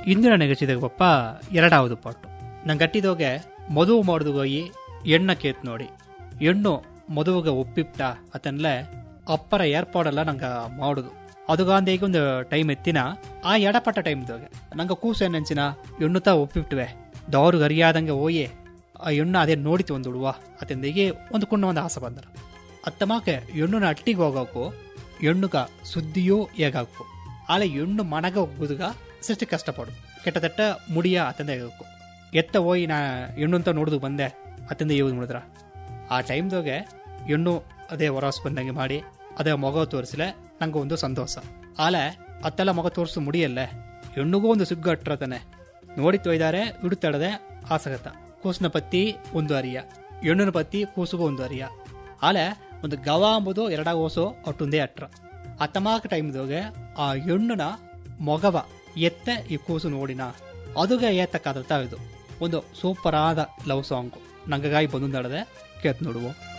ಇಂದಿನ ನೆಗಚಿದಾಗ ಪಪ್ಪ ಎರಡಾவது ಪಾಟು ನಂಗೆ ಗಟ್ಟಿದೋಗೆ ಮದುವು ಮಾಡಿದು ಹೋಗಿ ಎಣ್ಣ ಕೇತ್ ನೋಡಿ ಹೆಣ್ಣು ಮದುವೆಗೆ ಒಪ್ಪಿಪ್ಟ ಅತನ್ಲೆ ಅಪ್ಪರ ಏರ್ಪಾಡೆಲ್ಲ ನಂಗೆ ಮಾಡುದು ಅದುಗಾಂದ ಈಗ ಒಂದು ಟೈಮ್ ಎತ್ತಿನ ಆ ಎಡಪಟ್ಟ ಟೈಮ್ದಾಗ ನಂಗೆ ಕೂಸು ನೆಂಚಿನ ಹೆಣ್ಣುತ್ತಾ ಒಪ್ಪಿಪ್ಟುವೆ ದೌರ್ಗೆ ಅರಿಯಾದಂಗೆ ಹೋಯೆ ಆ ಹೆಣ್ಣು ಅದೇ ನೋಡಿತು ಒಂದು ಹುಡುವ ಅತಂದಿಗೆ ಒಂದು ಕುಣ್ಣ ಒಂದು ಆಸೆ ಬಂದರ ಅತ್ತಮಾಕೆ ಹೆಣ್ಣುನ ಅಟ್ಟಿಗೆ ಹೋಗೋಕು ಹೆಣ್ಣುಗ ಸುದ್ದಿಯೂ ಹೇಗಾಕು ಆಳೆ ಹೆಣ್ಣು ಮನಗ ಹೋಗುದುಗ ಸೃಷ್ಟಿ ಕಷ್ಟಪಡು ಕೆಟ್ಟದಟ್ಟ ಮುಡಿಯ ಅತಂದ ಹೇಗಕ್ಕು ಎತ್ತ ಹೋಗಿ ನಾ ಹೆಣ್ಣು ಅಂತ ನೋಡುದು ಬಂದೆ ಅತಂದ ಯೂಸ್ ಮಾಡಿದ್ರ ಆ ಟೈಮ್ದಾಗೆ ಹೆಣ್ಣು ಅದೇ ಹೊರಸ್ ಬಂದಂಗೆ ಮಾಡಿ ಅದೇ ಮಗ ತೋರಿಸಲೆ ನಂಗೆ ಒಂದು ಸಂತೋಷ ಆಲೆ ಅತ್ತೆಲ್ಲ ಮಗ ತೋರಿಸು ಮುಡಿಯಲ್ಲೇ ಹೆಣ್ಣುಗೂ ಒಂದು ಸುಗ್ಗು ಅಟ್ರತಾನೆ ನೋಡಿ ತೊಯ್ದಾರೆ ಹಿಡುತ್ತಾಡದೆ ಆಸಗತ ಕೂಸಿನ ಪತ್ತಿ ಒಂದು ಅರಿಯ ಹೆಣ್ಣಿನ ಪತ್ತಿ ಕೂಸುಗೂ ಒಂದು ಅರಿಯ ಆಲೆ ಒಂದು ಗವ ಅಂಬುದು ಎರಡಾಗ ಓಸು ಒಟ್ಟೊಂದೇ ಅಟ್ರ ಆ ತಮಾಕ ಟೈಮ್ದಾಗೆ ಆ ಹೆಣ್ಣುನ ಮೊಗವ ಎತ್ತೆ ಈ ಕೂಸು ನೋಡಿನ ಅದುಗೆ ಏತಕ್ಕಾದತ್ತ ಇದು ಒಂದು ಸೂಪರ್ ಆದ ಲವ್ ಸಾಂಗ್ ನಂಗಾಗಿ ಬಂದು ಕೇತ್ ನೋಡುವು